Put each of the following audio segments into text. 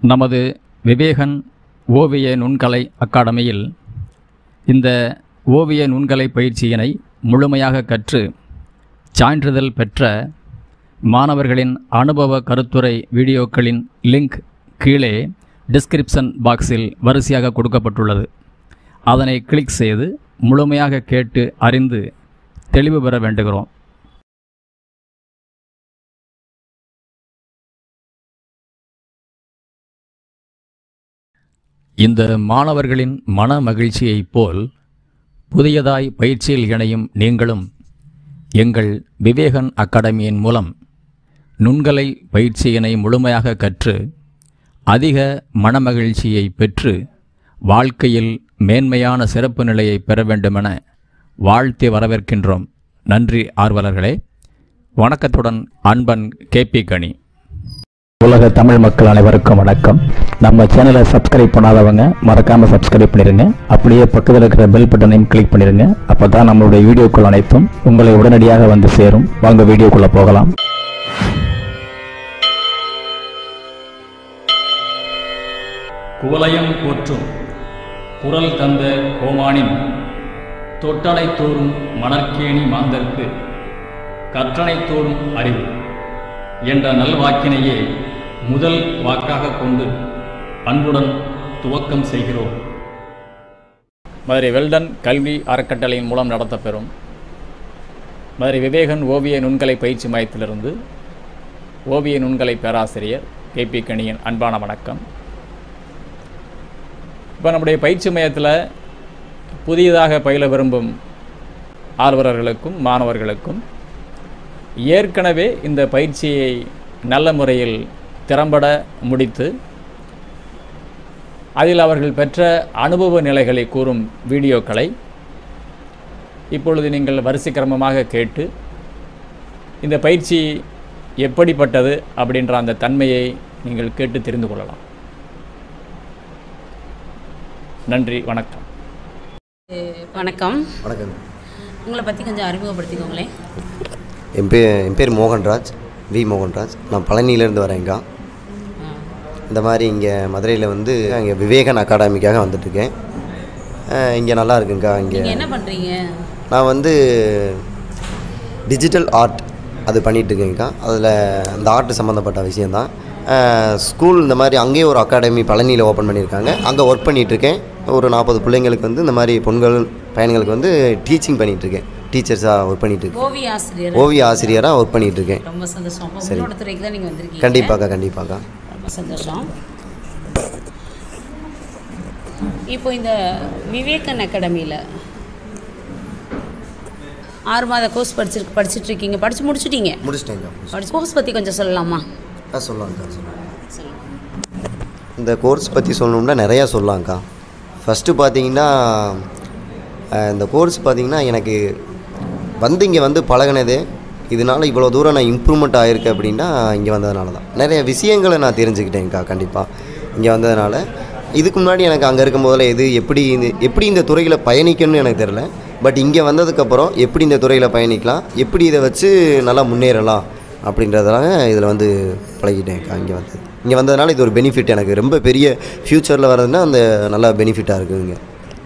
நமது விவேகன் ஓவிய நுண்கலை அகாடமியில் இந்த ஓவிய நுண்கலை பயிற்சியினை முழுமையாக கற்று சான்றிதழ் பெற்ற மாணவர்களின் அனுபவ கருத்துரை வீடியோக்களின் லிங்க் கீழே டிஸ்கிரிப்ஷன் பாக்ஸில் வரிசையாக கொடுக்கப்பட்டுள்ளது அதனை கிளிக் செய்து முழுமையாக கேட்டு அறிந்து தெளிவு பெற வேண்டுகிறோம் இந்த மாணவர்களின் மன மகிழ்ச்சியைப் போல் புதியதாய் பயிற்சியில் இணையும் நீங்களும் எங்கள் விவேகன் அகாடமியின் மூலம் நுண்கலை பயிற்சியினை முழுமையாக கற்று அதிக மனமகிழ்ச்சியை பெற்று வாழ்க்கையில் மேன்மையான சிறப்பு நிலையை பெற வேண்டுமென வாழ்த்தி வரவேற்கின்றோம் நன்றி ஆர்வலர்களே வணக்கத்துடன் அன்பன் கேபி கனி உலக தமிழ் மக்கள் அனைவருக்கும் வணக்கம் நம்ம சேனலை சப்ஸ்கிரைப் பண்ணாதவங்க மறக்காம சப்ஸ்கிரைப் பண்ணிருங்க அப்படியே பக்கத்தில் இருக்கிற பெல் பட்டனையும் கிளிக் பண்ணிருங்க அப்பதான் நம்மளுடைய வீடியோக்கள் அனைத்தும் உங்களை உடனடியாக வந்து சேரும் வாங்க வீடியோக்குள்ள போகலாம் குவலயம் போற்றும் குரல் தந்த கோமானின் தொட்டனை தோறும் மணற்கேணி மாந்தர்க்கு கற்றனை தோறும் அறிவு என்ற நல்வாக்கினையே முதல் வாக்காக கொண்டு அன்புடன் துவக்கம் செய்கிறோம் மதுரை வெல்டன் கல்வி அறக்கட்டளையின் மூலம் நடத்தப்பெறும் மதுரை விவேகன் ஓவிய நுண்கலை பயிற்சி மையத்திலிருந்து ஓவிய நுண்கலை பேராசிரியர் கே பி கணியன் அன்பான வணக்கம் இப்போ நம்முடைய பயிற்சி மையத்தில் புதியதாக பயில விரும்பும் ஆர்வலர்களுக்கும் மாணவர்களுக்கும் ஏற்கனவே இந்த பயிற்சியை நல்ல முறையில் திறம்பட முடித்து அதில் அவர்கள் பெற்ற அனுபவ நிலைகளை கூறும் வீடியோக்களை இப்பொழுது நீங்கள் வரிசைக்கிரமமாக கேட்டு இந்த பயிற்சி எப்படிப்பட்டது அப்படின்ற அந்த தன்மையை நீங்கள் கேட்டு தெரிந்து கொள்ளலாம் நன்றி வணக்கம் வணக்கம் வணக்கம் உங்களை பற்றி கொஞ்சம் அறிமுகப்படுத்திக்கோங்களேன் என் பேர் என் பேர் மோகன்ராஜ் வி மோகன்ராஜ் நான் பழனியிலேருந்து வரேங்க்கா இந்த மாதிரி இங்கே மதுரையில் வந்து இங்கே விவேகன் அகாடமிக்காக வந்துட்டுருக்கேன் இங்கே நல்லா இருக்குங்க்கா இங்கே நீங்கள் என்ன பண்ணுறீங்க நான் வந்து டிஜிட்டல் ஆர்ட் அது பண்ணிகிட்ருக்கேங்க்கா அதில் அந்த ஆர்ட் சம்மந்தப்பட்ட விஷயந்தான் ஸ்கூல் இந்த மாதிரி அங்கேயே ஒரு அகாடமி பழனியில் ஓப்பன் பண்ணியிருக்காங்க அங்கே ஒர்க் பண்ணிகிட்ருக்கேன் ஒரு நாற்பது பிள்ளைங்களுக்கு வந்து இந்த மாதிரி பொண்கள் பையன்களுக்கு வந்து டீச்சிங் பண்ணிகிட்ருக்கேன் டீச்சர்ஸாக ஒர்க் பண்ணிகிட்ருக்கேன் ஓவிய ஆசிரியர் ஓவிய ஆசிரியராக ஒர்க் பண்ணிகிட்ருக்கேன் ரொம்ப சந்தோஷம் அப்போ சரி. உங்களோட துறைக்கு தான் நீங்கள் வந்திருக்கீங்க கண்டிப்பாக்கா கண்டிப்பாக்கா ரொம்ப சந்தோஷம் இப்போ இந்த விவேகன் அகாடமியில் ஆறு மாத கோர்ஸ் படிச்சிருக்கு படிச்சுட்டு இருக்கீங்க படித்து முடிச்சிட்டீங்க முடிச்சிட்டேங்க்கா படிச்சு கோர்ஸ் பற்றி கொஞ்சம் சொல்லலாமா ஆ சொல்லலாங்க்கா சொல்லலாம் சொல்லுங்க இந்த கோர்ஸ் பற்றி சொல்லணும்னா நிறையா சொல்லலாங்க்கா ஃபஸ்ட்டு பார்த்தீங்கன்னா அஹ், இந்த கோர்ஸ் பார்த்தீங்கன்னா எனக்கு வந்து இங்கே வந்து பழகினது இதனால் இவ்வளோ தூரம் நான் இம்ப்ரூவ்மெண்ட் ஆகிருக்கு அப்படின்னா இங்கே வந்ததுனால தான் நிறைய விஷயங்களை நான் தெரிஞ்சுக்கிட்டேங்க்கா கண்டிப்பாக இங்கே வந்ததுனால இதுக்கு முன்னாடி எனக்கு அங்கே இருக்கும் போதில் எது எப்படி இந்த எப்படி இந்த துறையில் பயணிக்கணும்னு எனக்கு தெரில பட் இங்கே வந்ததுக்கப்புறம் எப்படி இந்த துறையில் பயணிக்கலாம் எப்படி இதை வச்சு நல்லா முன்னேறலாம் அப்படின்றதுனால இதில் வந்து பழகிட்டேன்க்கா இங்கே வந்து இங்கே வந்ததுனால இது ஒரு பெனிஃபிட் எனக்கு ரொம்ப பெரிய ஃப்யூச்சரில் வர்றதுன்னா அந்த நல்ல பெனிஃபிட்டாக இருக்குதுங்க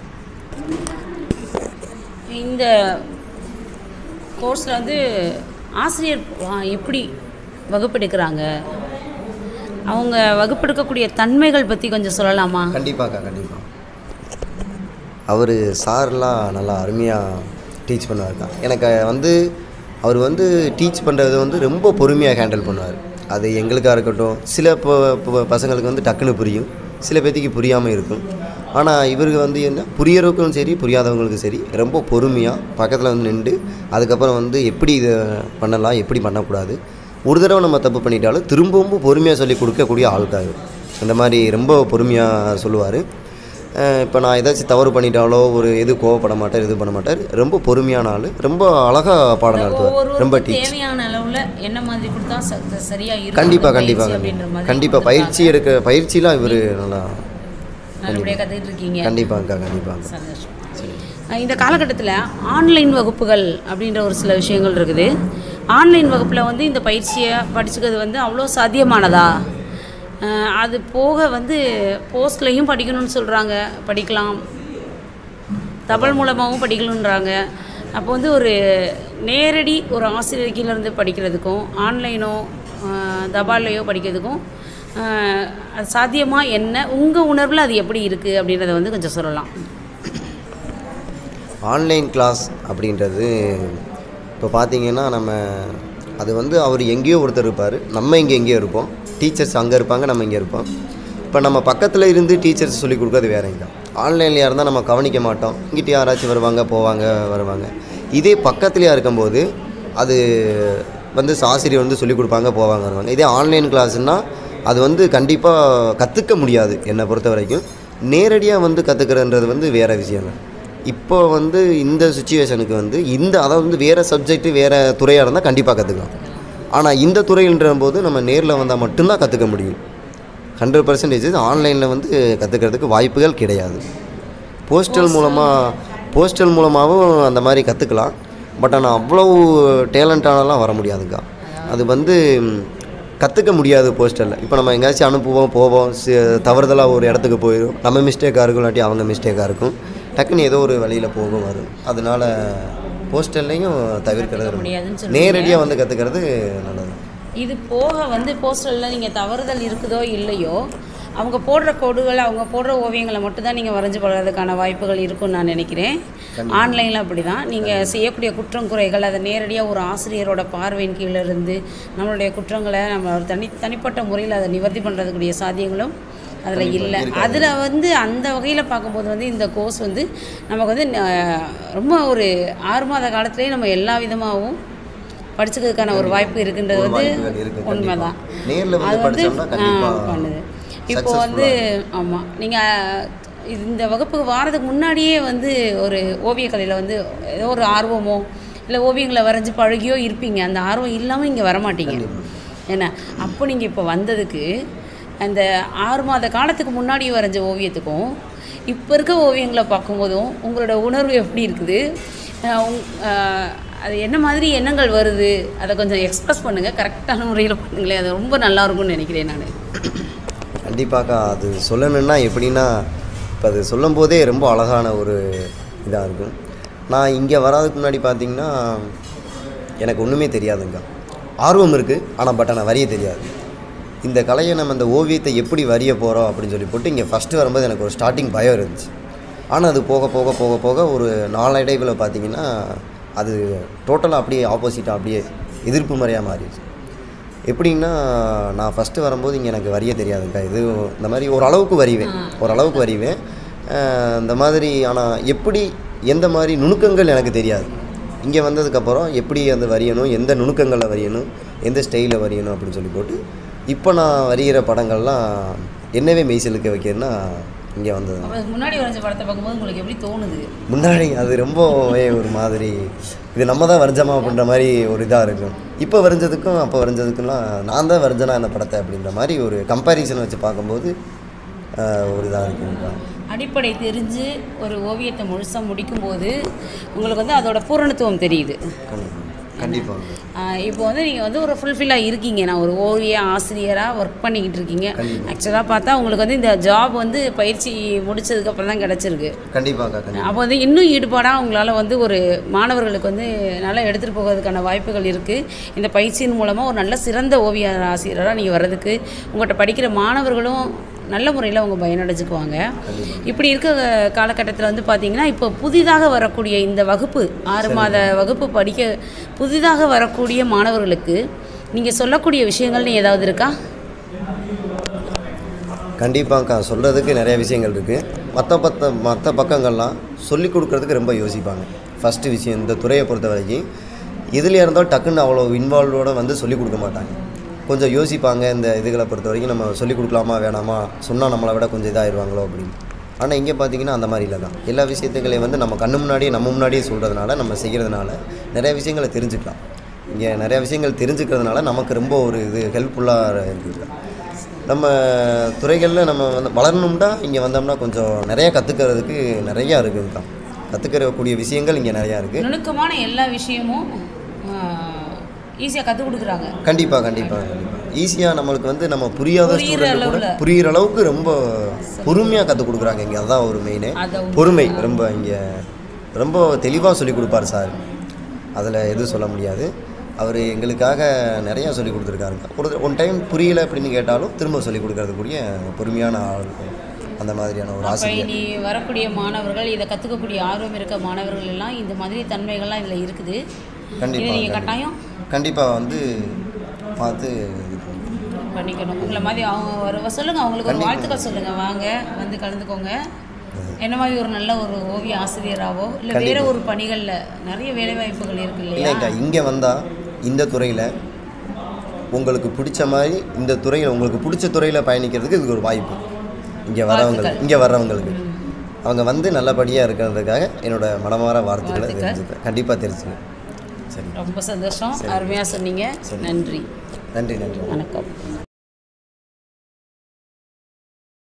இந்த கோர்ஸில் வந்து ஆசிரியர் ஆ, எப்படி வகுப்பெடுக்கிறாங்க அவங்க வகுப்பெடுக்கக்கூடிய தன்மைகள் பற்றி கொஞ்சம் சொல்லலாமா கண்டிப்பாக்கா கண்டிப்பாக அவர் சார்லாம் நல்லா அருமையாக டீச் பண்ணுவாருக்கா எனக்கு வந்து அவர் வந்து டீச் பண்ணுறது வந்து ரொம்ப பொறுமையாக ஹேண்டில் பண்ணுவார் அது எங்களுக்காக இருக்கட்டும் சில ப- ப- பசங்களுக்கு வந்து டக்குன்னு புரியும் சில பேர்த்துக்கு புரியாமல் இருக்கும் ஆனால் இவருக்கு வந்து என்ன புரியறவங்களுக்கும் சரி புரியாதவங்களுக்கும் சரி ரொம்ப பொறுமையாக பக்கத்தில் வந்து நின்று அதுக்கப்புறம் வந்து எப்படி இதை பண்ணலாம் எப்படி பண்ணக்கூடாது ஒரு தடவை நம்ம தப்பு பண்ணிட்டாலும் திரும்பவும் பொறுமையாக சொல்லி கொடுக்கக்கூடிய ஆளுக்காக இந்த மாதிரி ரொம்ப பொறுமையாக சொல்லுவார் இப்போ நான் ஏதாச்சும் தவறு பண்ணிட்டாலோ ஒரு எது கோவப்பட மாட்டார் இது பண்ண மாட்டார் ரொம்ப பொறுமையான ஆள் ரொம்ப அழகாக பாடம் நடத்துவார் ரொம்ப ஒவ்வொருவருக்கும் டீச் தேவையான அளவில் என்ன மாதிரி கொடுத்தா ச- சரியா இருக்கும் கண்டிப்பாக அந்த கண்டிப்பாக பயிற்சி அப்படின்ற மாதிரி கண்டிப்பாக பயிற்சி எடுக்க பயிற்சிலாம் இவர் நல்லா நல்லபடியாக கற்றுக்கிட்டு இருக்கீங்க கண்டிப்பாங்கக்கா கண்டிப்பாங்க சந்தோஷம் அஹ் இந்த காலகட்டத்தில் ஆன்லைன் வகுப்புகள் அப்படின்ற ஒரு சில விஷயங்கள் இருக்குது ஆன்லைன் வகுப்பில் வந்து இந்த பயிற்சியை படிச்சுக்கிறது வந்து அவ்வளோ சாத்தியமானதா அஹ், அது போக வந்து போஸ்ட்லேயும் படிக்கணும்னு சொல்கிறாங்க படிக்கலாம் தபால் மூலமாகவும் படிக்கணுன்றாங்க அப்போ வந்து ஒரு நேரடி ஒரு ஆசிரியர் கீழ இருந்து படிக்கிறதுக்கும் ஆன்லைனோ அஹ், தபால்லையோ படிக்கிறதுக்கும் அஹ், அது சாத்தியமாக என்ன உங்கள் உணர்வில் அது எப்படி இருக்குது அப்படின்றத வந்து கொஞ்சம் சொல்லலாம் ஆன்லைன் கிளாஸ் அப்படின்றது இப்போ பார்த்தீங்கன்னா நம்ம அது வந்து அவர் எங்கேயோ ஒருத்தர் இருப்பார் நம்ம இங்கே எங்கேயோ இருப்போம் டீச்சர்ஸ் அங்கே இருப்பாங்க நம்ம இங்கே இருப்போம் இப்போ நம்ம பக்கத்தில் இருந்து டீச்சர்ஸ் சொல்லிக் கொடுக்கறது வேற எங்கே ஆன்லைன்லையாக இருந்தால் நம்ம கவனிக்க மாட்டோம் இங்கிட்ட யாராச்சும் வருவாங்க போவாங்க வருவாங்க இதே பக்கத்துலையாக இருக்கும்போது அது வந்து ஆசிரியர் வந்து சொல்லிக் கொடுப்பாங்க போவாங்க வருவாங்க இதே ஆன்லைன் கிளாஸ்னால் அது வந்து கண்டிப்பாக கற்றுக்க முடியாது என்னை பொறுத்த வரைக்கும் நேரடியாக வந்து கற்றுக்கிறன்றது வந்து வேறு விஷயம் இப்போ வந்து இந்த சுச்சுவேஷனுக்கு வந்து இந்த அதாவது வந்து வேறு சப்ஜெக்ட்டு வேறு துறையாக இருந்தால் கண்டிப்பாக கற்றுக்கலாம் ஆனால் இந்த துறைன்ற போது நம்ம நேரில் வந்தால் மட்டும்தான் கற்றுக்க முடியும் ஹண்ட்ரட் பர்சன்டேஜ் ஆன்லைனில் வந்து கற்றுக்கிறதுக்கு வாய்ப்புகள் கிடையாது போஸ்டல் மூலமாக போஸ்டல் மூலமாகவும் அந்த மாதிரி கற்றுக்கலாம் பட் ஆனால் அவ்வளோ டேலண்டானலாம் வர முடியாதுக்கா அது வந்து கற்றுக்க முடியாது போஸ்டரில் இப்போ நம்ம எங்கேயாச்சும் அனுப்புவோம் போவோம் சி- தவறுதலாக ஒரு இடத்துக்கு போயிடும் நம்ம மிஸ்டேக்காக இருக்கும் இல்லாட்டி அவங்க மிஸ்டேக்காக இருக்கும் டக்குன்னு ஏதோ ஒரு வழியில் போகும் வரும் அதனால போஸ்டல்லையும் தவிர்க்கிறது ரொம்ப- முடியாதுன்னு சொல்றீங்க. நேரடியாக வந்து கற்றுக்கிறது நல்லது இது போக வந்து போஸ்டரில் நீங்கள் தவறுதல் இருக்குதோ இல்லையோ அவங்க போடுற கோடுகள் அவங்க போடுற ஓவியங்களை மட்டும்தான் நீங்கள் வரைஞ்சு படுறதுக்கான வாய்ப்புகள் இருக்கும்னு நான் நினைக்கிறேன் ஆன்லைனில் அப்படி தான் நீங்கள் செய்யக்கூடிய குற்றம் குறைகள் அதை நேரடியாக ஒரு ஆசிரியரோட பார்வையின் கீழே இருந்து நம்மளுடைய குற்றங்களை நம்ம ஒரு தனி தனிப்பட்ட முறையில் அதை நிவர்த்தி பண்ணுறதுக்குரிய சாத்தியங்களும் அதில் இல்லை அதில் வந்து அந்த வகையில் பார்க்கும்போது வந்து இந்த கோர்ஸ் வந்து நமக்கு வந்து ந- ரொம்ப ஒரு ஆறு மாத காலத்துலேயே நம்ம எல்லா விதமாகவும் படிச்சுக்கிறதுக்கான ஒரு வாய்ப்பு இருக்குன்றது வந்து வாய்ப்புகள் இருக்கு, உண்மைதான் கண்டிப்பா. நேர்ல வந்து அது வந்து படிச்சோம்னா கண்டிப்பா ஆ, பண்ணுது இப்போ வந்து ஆமாம் நீங்கள் இந்த வகுப்புக்கு வாரதுக்கு முன்னாடியே வந்து ஒரு ஓவியக்கலையில் வந்து ஏதோ ஒரு ஆர்வமோ இல்லை ஓவியங்களை வரைஞ்சி பழகியோ இருப்பீங்க அந்த ஆர்வம் இல்லாமல் இங்கே வரமாட்டீங்க என்ன அப்போ நீங்கள் இப்போ வந்ததுக்கு அந்த ஆறு மாத காலத்துக்கு முன்னாடி வரைஞ்ச ஓவியத்துக்கும் இப்போ இருக்க ஓவியங்களை பார்க்கும்போதும் உங்களோட உணர்வு எப்படி இருக்குது அஹ் உங்- அஹ் அது என்ன மாதிரி எண்ணங்கள் வருது அதை கொஞ்சம் எக்ஸ்பிரஸ் பண்ணுங்கள் கரெக்டான முறையில் பண்ணுங்களேன் அது ரொம்ப நல்லா இருக்கும்னு நினைக்கிறேன் நான் கண்டிப்பாக்கா அது சொல்லணுன்னா எப்படின்னா இப்போ அது சொல்லும்போதே ரொம்ப அழகான ஒரு இதாக இருக்கும் நான் இங்கே வராதுக்கு முன்னாடி பார்த்தீங்கன்னா எனக்கு ஒன்றுமே தெரியாதுங்க ஆர்வம் இருக்குது ஆனால் பட் ஆனால் வரைய தெரியாது இந்த கலையை நம்ம இந்த ஓவியத்தை எப்படி வரைய போகிறோம் அப்படின்னு சொல்லி போட்டு இங்கே ஃபஸ்ட்டு வரும்போது எனக்கு ஒரு ஸ்டார்டிங் பயம் இருந்துச்சு ஆனால் அது போக போக போக போக ஒரு நாளடைவில் பார்த்தீங்கன்னா அது டோட்டலாக அப்படியே ஆப்போசிட்டாக அப்படியே எதிர்ப்பு முறையாக மாறிடுச்சு எப்படின்னா நான் ஃபஸ்ட்டு வரும்போது இங்கே எனக்கு வரிய தெரியாதுக்கா இது இந்த மாதிரி ஓரளவுக்கு வரிவேன் ஓரளவுக்கு வரிவேன் அஹ் இந்த மாதிரி ஆனால் எப்படி எந்த மாதிரி நுணுக்கங்கள் எனக்கு தெரியாது இங்கே வந்ததுக்கப்புறம் எப்படி அந்த வரையணும் எந்த நுணுக்கங்களில் வரையணும் எந்த ஸ்டைலில் வரையணும் அப்படின்னு சொல்லி போட்டு இப்போ நான் வரைகிற படங்கள்லாம் என்னவே மெய்சிலுக்க வைக்கிறேன்னா இங்கே வந்தது அப்போ முன்னாடி வரைஞ்ச படத்தை பார்க்கும்போது உங்களுக்கு எப்படி தோணுது முன்னாடி அது ரொம்ப ஒரு மாதிரி இது நம்ம தான் வரைஞ்சோமா அப்படின்ற மாதிரி ஒரு இதாக இருக்கும் இப்போ வரைஞ்சதுக்கும் அப்போ வரைஞ்சதுக்குலாம் நான் தான் வரைஞ்சனா அந்த படத்தை அப்படின்ற மாதிரி ஒரு கம்பேரிசன் வச்சு பார்க்கும்போது ஆஹ், ஒரு இதாக இருக்குங்க அடிப்படை தெரிஞ்சு ஒரு ஓவியத்தை முழுசாக முடிக்கும்போது உங்களுக்கு வந்து அதோட பூரணத்துவம் தெரியுது கண்டிப்பாக ஆஹ் இப்போ வந்து நீங்கள் வந்து ஒரு ஃபுல்ஃபில்லாக இருக்கீங்க நான் ஒரு ஓவிய ஆசிரியராக ஒர்க் பண்ணிக்கிட்டு இருக்கீங்க ஆக்சுவலாக பார்த்தா உங்களுக்கு வந்து இந்த ஜாப் வந்து பயிற்சி முடிச்சதுக்கப்புறம் தான் கிடச்சிருக்கு கண்டிப்பாக கண்டிப்பாக அப்போ வந்து இன்னும் ஈடுபாடாக உங்களால் வந்து ஒரு மாணவர்களுக்கு வந்து நல்லா எடுத்துகிட்டு போகிறதுக்கான வாய்ப்புகள் இருக்குது இந்த பயிற்சியின் மூலமாக ஒரு நல்ல சிறந்த ஓவிய ஆசிரியராக நீங்கள் வர்றதுக்கு உங்கள்கிட்ட படிக்கிற மாணவர்களும் நல்ல முறையில் அவங்க பயனடைஞ்சுக்குவாங்க இப்படி இருக்க காலகட்டத்தில் வந்து பார்த்தீங்கன்னா இப்போ புதிதாக வரக்கூடிய இந்த வகுப்பு ஆறு மாத வகுப்பு படிக்க புதிதாக வரக்கூடிய மாணவர்களுக்கு நீங்கள் சொல்லக்கூடிய விஷயங்கள்னு ஏதாவது இருக்கா கண்டிப்பாக்கா சொல்கிறதுக்கு நிறைய விஷயங்கள் இருக்குது மற்ற பத்த மற்ற பக்கங்கள்லாம் சொல்லிக் கொடுக்கறதுக்கு ரொம்ப யோசிப்பாங்க ஃபஸ்ட்டு விஷயம் இந்த துறையை பொறுத்த வரைக்கும் எதுலையா இருந்தாலும் டக்குன்னு அவ்வளோ இன்வால்வோட வந்து சொல்லிக் கொடுக்க மாட்டாங்க கொஞ்சம் யோசிப்பாங்க இந்த இதுகளை பொறுத்த வரைக்கும் நம்ம சொல்லிக் கொடுக்கலாமா வேணாமா சொன்னால் நம்மளை விட கொஞ்சம் இதாகிடுவாங்களோ அப்படின்னு ஆனால் இங்கே பார்த்தீங்கன்னா அந்த மாதிரி இல்லை தான் எல்லா விஷயத்துக்களையும் வந்து நம்ம கண்ணு முன்னாடியே நம்ம முன்னாடியே சொல்கிறதுனால நம்ம செய்கிறதுனால நிறைய விஷயங்களை தெரிஞ்சுக்கலாம் இங்கே நிறைய விஷயங்கள் தெரிஞ்சுக்கிறதுனால நமக்கு ரொம்ப ஒரு இது ஹெல்ப்ஃபுல்லாக இருக்குது நம்ம துறைகளில் நம்ம வந்து வளரணும்னா இங்கே வந்தோம்னா கொஞ்சம் நிறைய கற்றுக்கிறதுக்கு நிறையா இருக்குதுக்கா கற்றுக்கிறக்கூடிய விஷயங்கள் இங்கே நிறையா இருக்குது நுணுக்கமான எல்லா விஷயமும் ஈஸியாக கற்றுக் கொடுக்குறாங்க கண்டிப்பாக கண்டிப்பாக கண்டிப்பாக ஈஸியாக நம்மளுக்கு வந்து நம்ம புரியாத புரியிற ஸ்டூடெண்ட் கூட அளவுல. புரியிற அளவுக்கு ரொம்ப பொறுமையாக கற்றுக் கொடுக்குறாங்க இங்கே அதுதான் ஒரு மெயினு அதை பொறுமை ரொம்ப இங்கே ரொம்ப தெளிவாக சொல்லிக் கொடுப்பார் சார் அதில் எதுவும் சொல்ல முடியாது அவர் எங்களுக்காக நிறையா சொல்லி கொடுத்துருக்காருங்க ஒரு ஒன் டைம் புரியல அப்படின்னு கேட்டாலும் திரும்ப சொல்லி கொடுக்கறதுக்குரிய பொறுமையான ஆள் அந்த மாதிரியான ஒரு அப்போ ஆசிரியர் இனி வரக்கூடிய மாணவர்கள் இதை கற்றுக்கக்கூடிய ஆர்வம் இருக்க மாணவர்கள் எல்லாம் இந்த மாதிரி தன்மைகள்லாம் இதில் இருக்குது இதை கண்டிப்பாக நீங்கள் கட்டாயம் கண்டிப்பாக வந்து பார்த்து இது பண்ணணும். பண்ணிக்கணும் உங்களை மாதிரி அவங்க வர சொல்லுங்கள் அவங்களுக்கு ஒரு வாழ்த்துக்கள் சொல்லுங்கள் வாங்க வந்து கலந்துக்கோங்க என்ன மாதிரி ஒரு நல்ல ஒரு ஓவிய ஆசிரியராகவோ இல்லை வேற ஒரு பணிகளில் நிறைய வேலைவாய்ப்புகள் இருக்கு இல்லையா இல்லைங்க இங்கே வந்தால் இந்த துறையில் உங்களுக்கு பிடிச்ச மாதிரி இந்த துறையில் உங்களுக்கு பிடிச்ச துறையில் பயணிக்கிறதுக்கு இதுக்கு ஒரு வாய்ப்பு இங்கே வரவங்களுக்கு இங்கே வர்றவங்களுக்கு அவங்க வந்து நல்லபடியாக இருக்கிறதுக்காக என்னோட மனமார வார்த்தைகளை தெரிஞ்சுப்பேன் கண்டிப்பாக தெரிஞ்சுப்பேன் சரி ரொம்ப சந்தோஷம் அருமையாக சொன்னீங்க நன்றி நன்றி நன்றி வணக்கம்